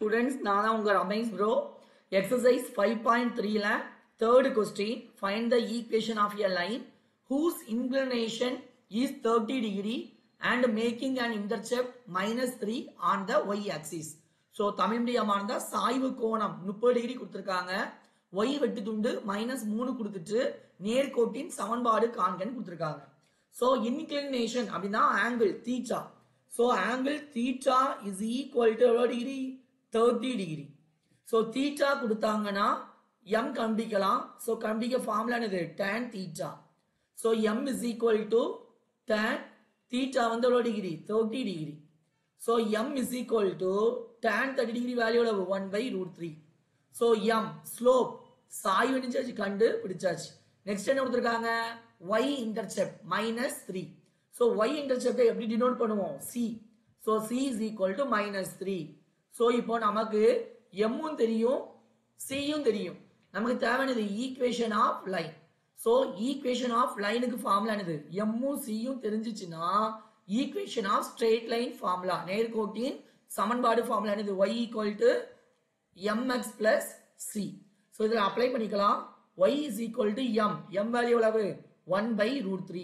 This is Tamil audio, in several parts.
ஸ்டூடெண்ட்ஸ் நான் தான் உங்க Ramesh bro exercise five point த்ரீல third question find the equation of a line whose inclination is thirty degree and making and intercept minus three on the Y axis so Tamil மீடியமாக இருந்தால் சாய்வு கோணம் முப்பது டிகிரி கொடுத்துருக்காங்க ஒய் வெட்டு துண்டு மைனஸ் மூணு கொடுத்துட்டு நேர்கோட்டின் சமன்பாடு காண்கன்னு கொடுத்துருக்காங்க ஸோ இன்க்ளினேஷன் அப்படின்னா angle theta so angle theta is equal to எவ்வளோ degree thirty degree so theta கொடுத்தாங்கன்னா எம் கண்டுபிடிக்கலாம் ஸோ கண்டுபிடிக்க ஃபார்முலா என்னது tan theta so M is equal to tan theta வந்து எவ்வளோ degree thirty degree so M is equal to tan thirty degree value எவ்வளவு one by root three so M slope சாய்வு நினைச்சாச்சு கண்டு பிடிச்சாச்சு நெக்ஸ்ட் என்ன கொடுத்துருக்காங்க Y intercept minus three so Y இன்டர்செப்டை எப்படி டினோட் பண்ணுவோம் C so C is equal to minus three so இப்போ நமக்கு எம்மும் தெரியும் சியும் தெரியும் நமக்கு தேவையானது equation of line so equation of லைனுக்கு ஃபார்முலா என்னது எம்மும் சியும் தெரிஞ்சிச்சுன்னா equation of straight line formula நேர்கோட்டின் சமன்பாடு ஃபார்முலா என்னது Y equal to M X plus C so இதில் அப்ளை பண்ணிக்கலாம் Y is equal to M M value எவ்வளவு one by root three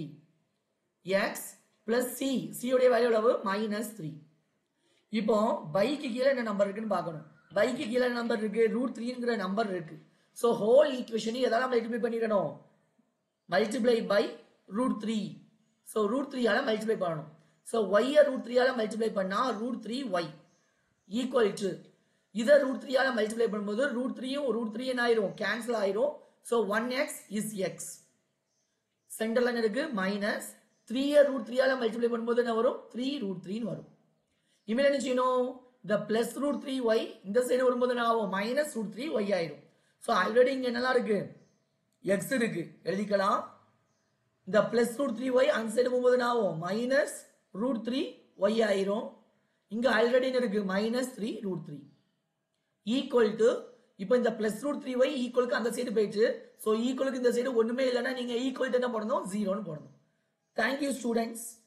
X plus C சியோடைய value எவ்வளவு மைனஸ் த்ரீ இப்போ பைக்கு கீழே என்ன நம்பர் இருக்குன்னு பார்க்கணும் பைக்கு கீழே நம்பர் இருக்கு ரூட் த்ரீங்கிற நம்பர் இருக்கு ஸோ ஹோல் ஈக்குவேஷன் எதாவது மல்டிப்ளை பண்ணிடணும் multiply by root three so root த்ரீயால மல்டிப்ளை பண்ணணும் ஸோ ஒய்யை ரூட் த்ரீயால மல்டிப்ளை பண்ணா root three Y equal to இதை ரூட் த்ரீயால மல்டிப்ளை பண்ணும்போது ரூட் த்ரீயும் ரூட் த்ரீ என்ன ஆயிரும் கேன்சல் ஆயிரும் so one X is X சென்டர்ல என்ன இருக்கு மைனஸ் த்ரீயை ரூட் த்ரீயால மல்டிப்ளை பண்ணும்போது என்ன வரும் த்ரீ ரூட் த்ரீன்னு வரும் இனிமேல் என்ன செய்யணும் இந்த பிளஸ் ரூட் த்ரீ ஒய் இந்த சைடு வரும்போது என்ன ஆகும் மைனஸ் ரூட் த்ரீ ஒய் ஆயிரும் ஸோ ஆல்ரெடி இங்க என்னெல்லாம் இருக்கு எக்ஸ் இருக்கு எழுதிக்கலாம் இந்த பிளஸ் ரூட் த்ரீ ஒய் அந்த சைடு போகும்போது என்ன ஆகும் மைனஸ் ரூட் த்ரீ ஒய் ஆயிரும் இங்க ஆல்ரெடி என்ன இருக்கு minus three root three equal to இப்போ இந்த பிளஸ் ரூட் த்ரீ ஒய் ஈக்குவலுக்கு அந்த சைடு போயிட்டு ஸோ ஈக்குவலுக்கு இந்த சைடு ஒண்ணுமே இல்லைன்னா நீங்க ஈக்குவல் என்ன பண்ணணும் ஜீரோன்னு போடணும் தேங்க்யூ ஸ்டூடெண்ட்ஸ்